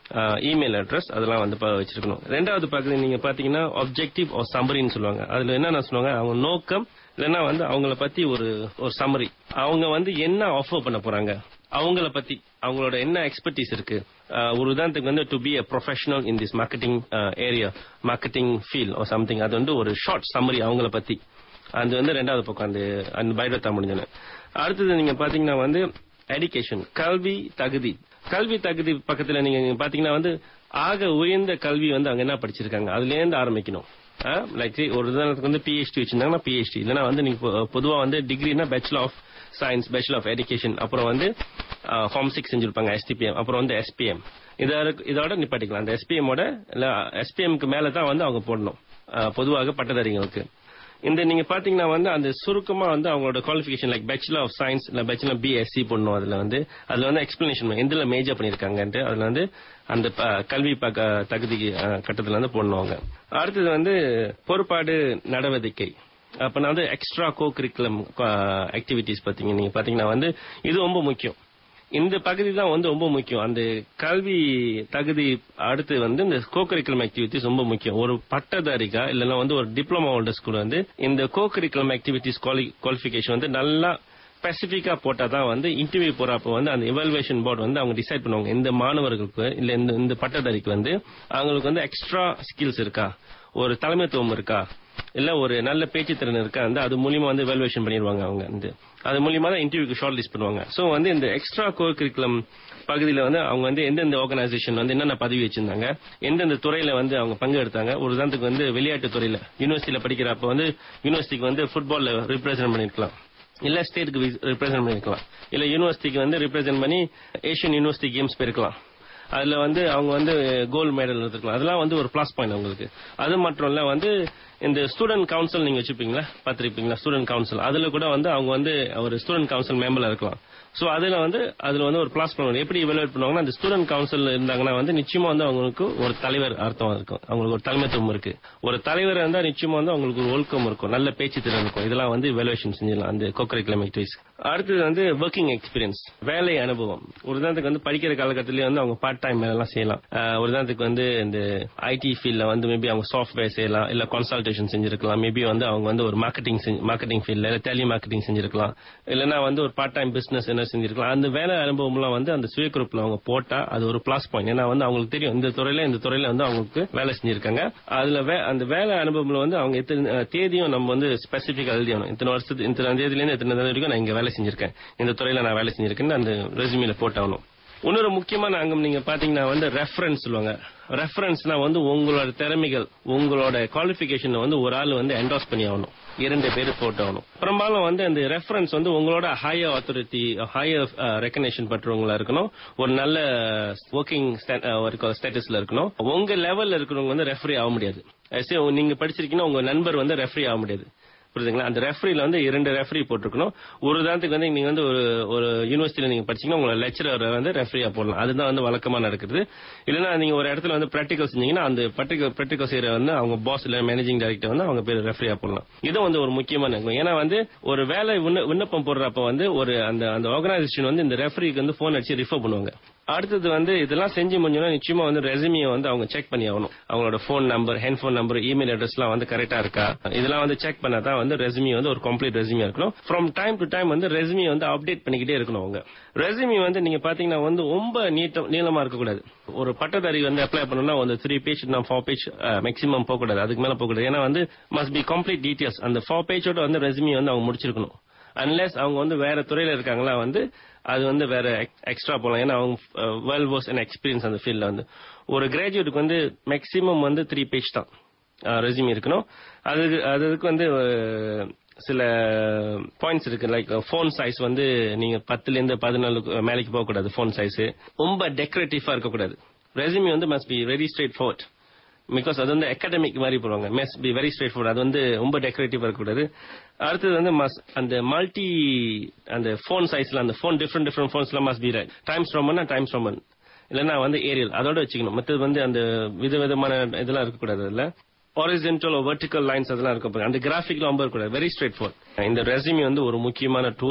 இமெயில் அட்ரஸ் அதெல்லாம் வந்து ப- வச்சிருக்கணும் ரெண்டாவது பகுதி நீங்க பாத்தீங்கன்னா ஆப்ஜெக்டிவ் ஒரு சம்மரின்னு சொல்லுவாங்க அதுல என்னென்ன சொல்லுவாங்க அவங்க நோக்கம் இல்லைன்னா வந்து அவங்கள பத்தி ஒரு ஒரு சம்மரி அவங்க வந்து என்ன ஆஃபர் பண்ண போறாங்க அவங்கள பத்தி அவங்களோட என்ன எக்ஸ்பர்டீஸ் இருக்கு அஹ், ஒரு உதாரணத்துக்கு வந்து to be a professional in this marketing area marketing field or something அது வந்து ஒரு ஷார்ட் சம்மரி அவங்கள பத்தி அது வந்து ரெண்டாவது பக்கம் அந்த அந்த பைரத்தா முடிஞ்சோன்னு அடுத்தது நீங்க பாத்தீங்கன்னா வந்து எடுகேஷன் கல்வி தகுதி கல்வி தகுதி பக்கத்துல நீங்க பாத்தீங்கன்னா வந்து ஆக உயர்ந்த கல்வி வந்து அவங்க என்ன படிச்சிருக்காங்க அதுல இருந்து ஆரம்பிக்கணும் லைக் ஒரு உதாரணத்துக்கு வந்து பிஹெச்டி வச்சிருந்தாங்கன்னா பிஹெச்டி இல்லைன்னா வந்து நீங்க பொ- பொதுவா வந்து டிகிரினா bachelor of science bachelor of education அப்புறம் வந்து ஃபார்ம் சிக்ஸ் செஞ்சிருப்பாங்க எஸ்டிபிஎம் அப்புறம் வந்து எஸ்பிஎம் இதோட இதோட நிப்பாட்டிக்கலாம் அந்த எஸ்பிஎம் ஓட இல்ல எஸ்பிஎம்க்கு மேல தான் வந்து அவங்க போடணும் அஹ், பொதுவாக பட்டதாரிகளுக்கு இந்த நீங்க பாத்தீங்கன்னா வந்து அந்த சுருக்கமா வந்து அவங்களோட qualification like bachelor of science இல்ல பேச்சுலர் பிஎஸ்சி பண்ணும் அதுல வந்து அதுல வந்து எக்ஸ்பிளனேஷன் எதுல மேஜர் பண்ணிருக்காங்கன்ட்டு அதுல வந்து அந்த ப- கல்வி பக்க தகுதி அஹ், கட்டத்துல வந்து போடணுவாங்க அடுத்தது வந்து பொறுப்பாடு நடவடிக்கை அப்ப நான் வந்து எக்ஸ்ட்ரா கோ கரிக்குலம் ஆக்டிவிட்டிஸ் பாத்தீங்க நீங்க பாத்தீங்கன்னா வந்து இது ரொம்ப முக்கியம் இந்த பகுதி தான் வந்து ரொம்ப முக்கியம் அந்த கல்வி தகுதி அடுத்து வந்து இந்த கோகரிக்குலம் ஆக்டிவிட்டிஸ் ரொம்ப முக்கியம் ஒரு பட்டதாரிக்கா இல்லைன்னா வந்து ஒரு டிப்ளமா ஹோல்டர்ஸ் கூட வந்து இந்த கோகரிக்குலம் ஆக்டிவிட்டிஸ் குவாலிஃபிகேஷன் வந்து நல்லா ஸ்பெசிபிக்கா போட்டா தான் வந்து இன்டர்வியூ போறப்ப வந்து அந்த எவாலுவேஷன் போர்டு வந்து அவங்க டிசைட் பண்ணுவாங்க இந்த மாணவர்களுக்கு இல்ல இந்த இந்த பட்டதாரிக்கு வந்து அவங்களுக்கு வந்து எக்ஸ்ட்ரா ஸ்கில்ஸ் இருக்கா ஒரு தலைமைத்துவம் இருக்கா இல்ல ஒரு நல்ல பேச்சு திறன் இருக்கா வந்து அது மூலியமா வந்து எவாலுவேஷன் பண்ணிடுவாங்க அவங்க வந்து அது மூலியமா தான் இன்டர்வியூக்கு ஷார்ட் லிஸ்ட் பண்ணுவாங்க சோ வந்து இந்த எக்ஸ்ட்ரா கோ கரிக்குலம் பகுதியில வந்து அவங்க வந்து எந்தெந்த ஆர்கனைசேஷன் வந்து என்னென்ன பதவி வச்சிருந்தாங்க எந்தெந்த துறையில வந்து அவங்க பங்கு எடுத்தாங்க ஒரு உதாரணத்துக்கு வந்து விளையாட்டு துறையில யூனிவர்சிட்டியில படிக்கிறப்ப வந்து யூனிவர்சிட்டிக்கு வந்து ஃபுட்பால்ல ரிப்ரசென்ட் பண்ணிருக்கலாம் இல்ல ஸ்டேட்டுக்கு ரிப்ரசென்ட் பண்ணிருக்கலாம் இல்ல யூனிவர்சிட்டிக்கு வந்து ரிப்ரசென்ட் பண்ணி ஏஷியன் யூனிவர்சிட்டி கேம்ஸ் போயிருக்கலாம் அதுல வந்து அவங்க வந்து கோல்டு மெடல் எடுத்துக்கலாம் அதெல்லாம் வந்து ஒரு பிளஸ் பாயிண்ட் அவங்களுக்கு அது மட்டும் இல்ல வந்து இந்த ஸ்டூடெண்ட் கவுன்சில் நீங்க வச்சுப்பீங்களா பார்த்திருப்பீங்களா ஸ்டூடெண்ட் கவுன்சில் அதுல கூட வந்து அவங்க வந்து ஒரு ஸ்டூடெண்ட் கவுன்சில் மெம்பர்ல இருக்கலாம் சோ அதுல வந்து அதுல வந்து ஒரு பிளாஸ் பண்ணுவாங்க எப்படி எவாலுவேட் பண்ணுவாங்கன்னா அந்த ஸ்டூடெண்ட் கவுன்சில் இருந்தாங்கன்னா வந்து நிச்சயமா வந்து அவங்களுக்கு ஒரு தலைவர் அர்த்தம் இருக்கும் அவங்களுக்கு ஒரு தலைமைத்துவம் இருக்கு ஒரு தலைவர் இருந்தா நிச்சயமா வந்து அவங்களுக்கு ஒரு ஒழுக்கம் இருக்கும் நல்ல பேச்சு திறன் இருக்கும் இதெல்லாம் வந்து எவாலுவேஷன் செஞ்சிடலாம் அந்த கோக்கரிக்குலம் ஆக்டிவிஸ் அடுத்தது வந்து ஒர்க்கிங் எக்ஸ்பீரியன்ஸ் வேலை அனுபவம் ஒரு உதாரணத்துக்கு வந்து படிக்கிற காலகட்டத்திலேயே வந்து அவங்க பார்ட் டைம் வேலைலாம் செய்யலாம் அஹ் ஒரு உதாரணத்துக்கு வந்து இந்த ஐடி ஃபீல்ட்ல வந்து மேபி அவங்க சாஃப்ட்வேர் செய்யலாம் இல்ல கன்சல்டேஷன் செஞ்சிருக்கலாம் மேபி வந்து அவங்க வந்து ஒரு மார்க்கெட்டிங் மார்க்கெட்டிங் ஃபீல்ட்ல இல்ல டெலி மார்க்கெட்டிங் செஞ்சிருக்கலாம் இல்லைன்னா வந்து ஒரு பார்ட் டைம் பிசினஸ் என்ன செஞ்சிருக்கலாம் அந்த வேலை அனுபவம்லாம் வந்து அந்த சுய குரூப்ல அவங்க போட்டா அது ஒரு பிளஸ் பாயிண்ட் ஏன்னா வந்து அவங்களுக்கு தெரியும் இந்த துறையில இந்த துறையில வந்து அவங்களுக்கு வேலை செஞ்சிருக்காங்க அதுல வே- அந்த வேலை அனுபவம்ல வந்து அவங்க எத்தனை அஹ், தேதியும் நம்ம வந்து ஸ்பெசிபிக்கா எழுதியணும் இத்தனை வருஷத்து இத்தனை தேதியில இருந்து இத்தனை தேதி வரைக்கும் நான் இங்க வேலை செஞ்சிருக்கேன் இந்த துறையில நான் வேலை செஞ்சிருக்கேன்னு அந்த ரெசுமில போட்டாகணும் இன்னொரு முக்கியமான அங்கம் நீங்க பாத்தீங்கன்னா வந்து ரெஃபரன்ஸ் சொல்லுவாங்க ரெஃபரன்ஸ்னா வந்து உங்களோட திறமைகள் உங்களோட குவாலிபிகேஷன் வந்து ஒரு ஆள் வந்து என்டாஸ் பண்ணி ஆகணும் இரண்டு பேர் போட்டாகணும் பெரும்பாலும் வந்து அந்த ரெஃபரன்ஸ் வந்து உங்களோட ஹையர் அத்தாரிட்டி ஹையர் ரெக்கனேஷன் பற்றவங்களா இருக்கணும் ஒரு நல்ல ஒர்க்கிங் ஸ்டேட்டஸ்ல இருக்கணும் உங்க லெவல்ல இருக்கிறவங்க வந்து ரெஃபரி ஆக முடியாது As a, நீங்க படிச்சிருக்கீங்கன்னா உங்க நண்பர் வந்து ரெஃபரி ஆக முடியாது புரியுதுங்களா அந்த ரெஃபரில வந்து இரண்டு ரெஃபரி போட்டிருக்கணும் ஒரு உதாரணத்துக்கு வந்து நீங்க வந்து ஒரு ஒரு யூனிவர்சிட்டியில நீங்க படிச்சீங்கன்னா உங்களோட லெக்சரர் வந்து ரெஃபரியா போடலாம் அதுதான் வந்து வழக்கமா நடக்குது இல்லைன்னா நீங்க ஒரு இடத்துல வந்து ப்ராக்டிகல் செஞ்சீங்கன்னா அந்த ப்ராக்டிகல் ப்ராக்டிகல் செய்யற வந்து அவங்க பாஸ் இல்ல மேனேஜிங் டைரக்டர் வந்து அவங்க பேர் ரெஃபரியா போடலாம் இது வந்து ஒரு முக்கியமான அங்கம் ஏன்னா வந்து ஒரு வேலை விண்ண- விண்ணப்பம் போடுறப்ப வந்து ஒரு அந்த அந்த ஆர்கனைசேஷன் வந்து இந்த ரெஃபரிக்கு வந்து போன் அடிச்சு ரிஃபர் பண்ணுவாங்க அடுத்தது வந்து இதெல்லாம் செஞ்சு முடிஞ்சோன்னா நிச்சயமா வந்து ரெசுமியை வந்து அவங்க செக் பண்ணி ஆகணும் அவங்களோட phone number headphone number email அட்ரஸ்லாம் வந்து கரெக்டா இருக்கா இதெல்லாம் வந்து செக் பண்ணா தான் வந்து ரெசுமி வந்து ஒரு கம்ப்ளீட் ரெசுமியா இருக்கணும் ஃப்ரம் டைம் டு டைம் வந்து ரெசுமி வந்து அப்டேட் பண்ணிக்கிட்டே இருக்கணும் அவங்க ரெசுமி வந்து நீங்க பாத்தீங்கன்னா வந்து ரொம்ப நீட்டம் நீளமா இருக்கக்கூடாது ஒரு பட்டதாரி வந்து அப்ளை பண்ணணும்னா வந்து three page four page maximum போகக்கூடாது அதுக்கு மேல போகக்கூடாது ஏன்னா வந்து மஸ்ட் பி கம்ப்ளீட் டீடைல்ஸ் அந்த ஃபோர் பேஜோட வந்து ரெசுமி வந்து அவங்க முடிச்சிருக்கணும் அன்லெஸ் அவங்க வந்து வேற துறையில இருக்காங்களா வந்து அது வந்து வேற எக்ஸ்ட்ரா போலாம் ஏன்னா அவங்க வெல் வாஸ் அண்ட் எக்ஸ்பீரியன்ஸ் அந்த ஃபீல்ட்ல வந்து ஒரு கிராஜுவேட்டுக்கு வந்து மேக்ஸிமம் வந்து த்ரீ பேஜ் தான் ரெசியூம் இருக்கணும் அதுக்கு அதுக்கு வந்து அஹ், சில பாயிண்ட்ஸ் இருக்கு லைக் ஃபோன் சைஸ் வந்து நீங்க பத்துல இருந்து பதினாலு மேலைக்கு போக கூடாது ஃபோன் சைஸ் ரொம்ப டெக்கரேட்டிவா இருக்கக்கூடாது ரெசியூம் வந்து must be very straightforward because அது வந்து அகாடமிக் மாதிரி போடுவாங்க must be very straightforward அது வந்து ரொம்ப டெக்கரேட்டிவா இருக்கக்கூடாது அடுத்தது வந்து must- அந்த மல்டி அந்த ஃபோன் சைஸ்ல அந்த ஃபோன் டிஃப்ரெண்ட் டிஃப்ரெண்ட் ஃபோன்ஸ்லாம் must be Times Roman Times Roman இல்லைன்னா வந்து ஏரியல் அதோட வச்சுக்கணும் மற்றது வந்து அந்த விதவிதமான இதெல்லாம் இருக்கக்கூடாது அதுல horizontal or vertical லைன்ஸ் அதெல்லாம் இருக்க போகுது அந்த கிராஃபிக்லாம் ரொம்ப இருக்கக்கூடாது வெரி ஸ்ட்ரெயிட் ஃபார்வர்ட் இந்த ரெசியூமி வந்து ஒரு முக்கியமான டூல்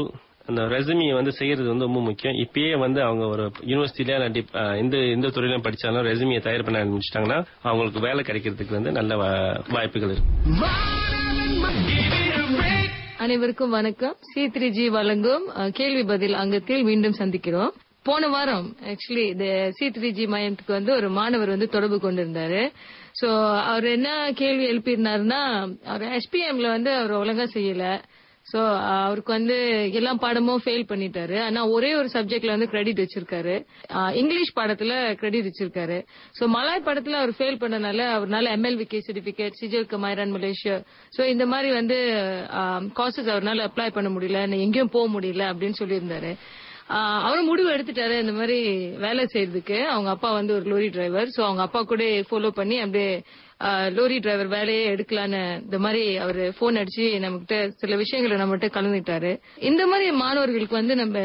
அந்த ரெசுமியை வந்து செய்யறது வந்து ரொம்ப முக்கியம் இப்பயே வந்து அவங்க ஒரு யூனிவர்சிட்டியில இல்ல dip- அஹ் இந்த இந்த துறையிலும் படிச்சாலும் ரெசுமியை தயார் பண்ண ஆரம்பிச்சிட்டாங்கன்னா அவங்களுக்கு வேலை கிடைக்கிறதுக்கு வந்து நல்ல வா- வாய்ப்புகள் இருக்கு அனைவருக்கும் வணக்கம் சி த்ரீ ஜி வழங்கும் அஹ், கேள்வி பதில் அங்கத்தில் மீண்டும் சந்திக்கிறோம் போன வாரம் ஆக்சுவலி இந்த சி த்ரீ ஜி மையத்துக்கு வந்து ஒரு மாணவர் வந்து தொடர்பு கொண்டிருந்தாரு சோ அவர் என்ன கேள்வி எழுப்பியிருந்தாருன்னா அவர் எஸ்பிஎம்ல வந்து அவர் ஒழுங்கா செய்யல சோ அவருக்கு வந்து எல்லா பாடமும் ஃபெயில் பண்ணிட்டாரு ஆனா ஒரே ஒரு சப்ஜெக்ட்ல வந்து கிரெடிட் வச்சிருக்காரு அஹ், இங்கிலீஷ் பாடத்துல கிரெடிட் வச்சிருக்காரு சோ மலாய் பாடத்துல அவர் ஃபெயில் பண்ணனால அவர்னால எம்எல்விகே சர்டிபிகேட் சிஜல் கமாயரான் மலேசியா சோ இந்த மாதிரி வந்து காசஸ் அவர்னால அப்ளை பண்ண முடியல நான் எங்கேயும் போக முடியல அப்படின்னு சொல்லியிருந்தாரு ஆஹ் அவரும் முடிவு எடுத்துட்டாரு இந்த மாதிரி வேலை செய்யறதுக்கு அவங்க அப்பா வந்து ஒரு லோரி டிரைவர் சோ அவங்க அப்பா கூட ஃபாலோ பண்ணி அப்படியே ஆஹ் லோரி டிரைவர் வேலையே எடுக்கலான்னு இந்த மாதிரி அவரு போன் அடிச்சு நம்மகிட்ட சில விஷயங்களை நம்மகிட்ட கலந்துட்டாரு இந்த மாதிரி மாணவர்களுக்கு வந்து நம்ம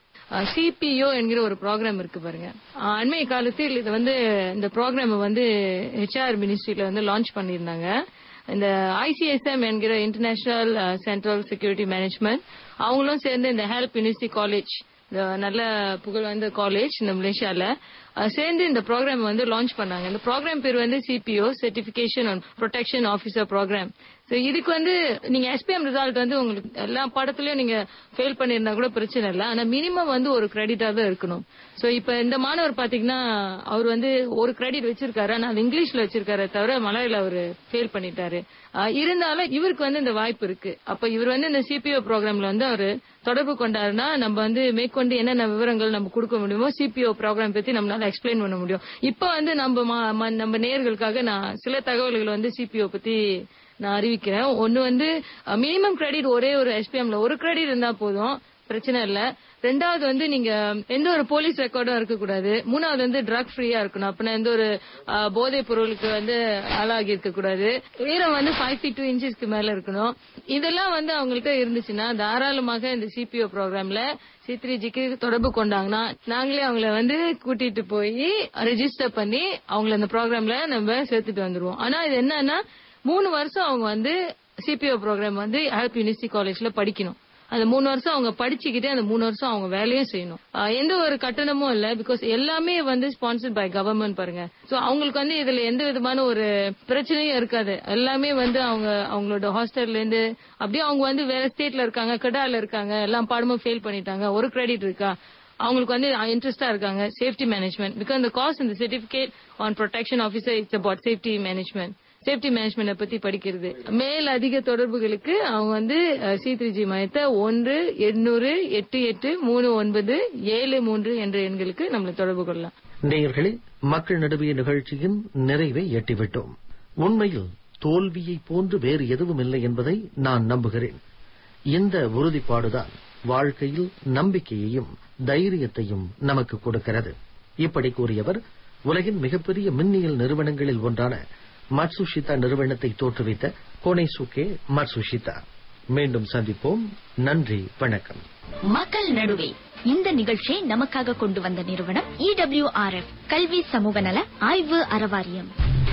சிபிஓ என்கிற ஒரு ப்ரோக்ராம் இருக்கு பாருங்க ஆஹ் அண்மைய காலத்தில் இது வந்து இந்த ப்ரோக்ராம் வந்து ஹெச்ஆர் மினிஸ்ட்ரியில வந்து லான்ச் பண்ணியிருந்தாங்க இந்த ஐசிஎஸ்எம் என்கிற இன்டர்நேஷனல் சென்ட்ரல் செக்யூரிட்டி மேனேஜ்மெண்ட் அவங்களும் சேர்ந்து இந்த ஹெல்ப் யூனிவர்சிட்டி காலேஜ் இந்த நல்ல புகழ் வாய்ந்த காலேஜ் இந்த மலேசியால அஹ், சேர்ந்து இந்த ப்ரோக்ராம் வந்து லான்ச் பண்ணாங்க இந்த ப்ரோக்ராம் பேர் வந்து CPO certification on protection officer programme so இதுக்கு வந்து நீங்க எஸ்பிஎம் ரிசல்ட் வந்து உங்களுக்கு எல்லா பாடத்திலயும் நீங்க ஃபெயில் பண்ணியிருந்தா கூட பிரச்சனை இல்லை ஆனா மினிமம் வந்து ஒரு கிரெடிட்டா தான் இருக்கணும் சோ இப்ப இந்த மாணவர் பாத்தீங்கன்னா அவர் வந்து ஒரு கிரெடிட் வச்சிருக்காரு ஆனா அது இங்கிலீஷ்ல வச்சிருக்காரு தவிர மலையில அவரு ஃபெயில் பண்ணிட்டாரு ஆஹ் இருந்தாலும் இவருக்கு வந்து இந்த வாய்ப்பு இருக்கு அப்ப இவர் வந்து இந்த சிபிஓ ப்ரோக்ராம்ல வந்து அவரு தொடர்பு கொண்டாருன்னா நம்ம வந்து மேற்கொண்டு என்னென்ன விவரங்கள் நம்ம கொடுக்க முடியுமோ சிபிஓ ப்ரோக்ராம் பத்தி நம்மளால எக்ஸ்பிளைன் பண்ண முடியும் இப்ப வந்து நம்ம மா- ம- நம்ம நேயர்களுக்காக நான் சில தகவல்கள் வந்து சிபிஓ பத்தி நான் அறிவிக்கிறேன் ஒன்னு வந்து மினிமம் கிரெடிட் ஒரே ஒரு எஸ்பிஎம்ல ஒரு கிரெடிட் இருந்தா போதும் பிரச்சனை இல்ல ரெண்டாவது வந்து நீங்க எந்த ஒரு போலீஸ் ரெக்கார்டும் இருக்கக்கூடாது மூணாவது வந்து ட்ரக் ஃப்ரீயா இருக்கணும் அப்படின்னா எந்த ஒரு அஹ், போதைப் பொருளுக்கு வந்து ஆளாகி இருக்க கூடாது உயரம் வந்து ஃபைவ் ஃபீட் டூ இன்ச்சஸ்க்கு மேல இருக்கணும் இதெல்லாம் வந்து அவங்கள்ட்ட இருந்துச்சுன்னா தாராளமாக இந்த சிபிஓ ப்ரோக்ராம்ல சித்ரிஜிக்கு தொடர்பு கொண்டாங்கன்னா நாங்களே அவங்கள வந்து கூட்டிட்டு போய் ரெஜிஸ்டர் பண்ணி அவங்கள அந்த ப்ரோக்ராம்ல நம்ம சேர்த்துட்டு வந்துருவோம் ஆனா இது என்னன்னா மூணு வருஷம் அவங்க வந்து சிபிஓ ப்ரோக்ராம் வந்து ஹெல்ப் யூனிவர்சிட்டி காலேஜ்ல படிக்கணும் அந்த மூணு வருஷம் அவங்க படிச்சுக்கிட்டே அந்த மூணு வருஷம் அவங்க வேலையும் செய்யணும் ஆஹ் எந்த ஒரு கட்டணமும் இல்ல பிகாஸ் எல்லாமே வந்து ஸ்பான்சர்ட் பை கவர்மெண்ட் பாருங்க சோ அவங்களுக்கு வந்து இதுல எந்த விதமான ஒரு பிரச்சனையும் இருக்காது எல்லாமே வந்து அவங்க அவங்களோட ஹாஸ்டல்ல இருந்து அப்படியே அவங்க வந்து வேற ஸ்டேட்ல இருக்காங்க கெடால இருக்காங்க எல்லாம் பாடமும் ஃபெயில் பண்ணிட்டாங்க ஒரு கிரெடிட் இருக்கா அவங்களுக்கு வந்து இன்ட்ரெஸ்டா இருக்காங்க சேஃப்டி மேனேஜ்மெண்ட் பிகாஸ் இந்த காஸ் இந்த certificate on protection officer it's about safety management safety management பத்தி படிக்கிறது மேல் அதிக தொடர்புகளுக்கு அவங்க வந்து சி த்ரீ ஜி மையத்தை ஒன்று எண்ணூறு எட்டு எட்டு மூணு ஒன்பது ஏழு மூன்று என்ற எண்களுக்கு நம்மளை தொடர்பு கொள்ளலாம் நேயர்களே மக்கள் நடுவிய நிகழ்ச்சியின் நிறைவை எட்டிவிட்டோம் உண்மையில் தோல்வியை போன்று வேறு எதுவும் இல்லை என்பதை நான் நம்புகிறேன் இந்த உறுதிப்பாடுதான் வாழ்க்கையில் நம்பிக்கையையும் தைரியத்தையும் நமக்கு கொடுக்கிறது இப்படி கூறியவர் உலகின் மிகப்பெரிய மின்னியல் நிறுவனங்களில் ஒன்றான மட்சுஷிதா நிறுவனத்தை தோற்றுவித்த கோனேசுகே மட்சுஷிதா மீண்டும் சந்திப்போம் நன்றி வணக்கம் மக்கள் நடுவே இந்த நிகழ்ச்சியை நமக்காக கொண்டு வந்த நிறுவனம் இடபிள்யூஆர்எஃப் கல்வி சமூக நல ஆய்வு அறவாரியம்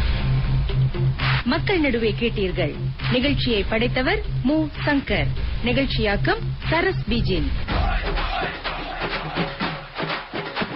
மக்கள் நடுவே கேட்டீர்கள் நிகழ்ச்சியை படைத்தவர் மு சங்கர் நிகழ்ச்சியாக்கம் சரஸ் பிஜின்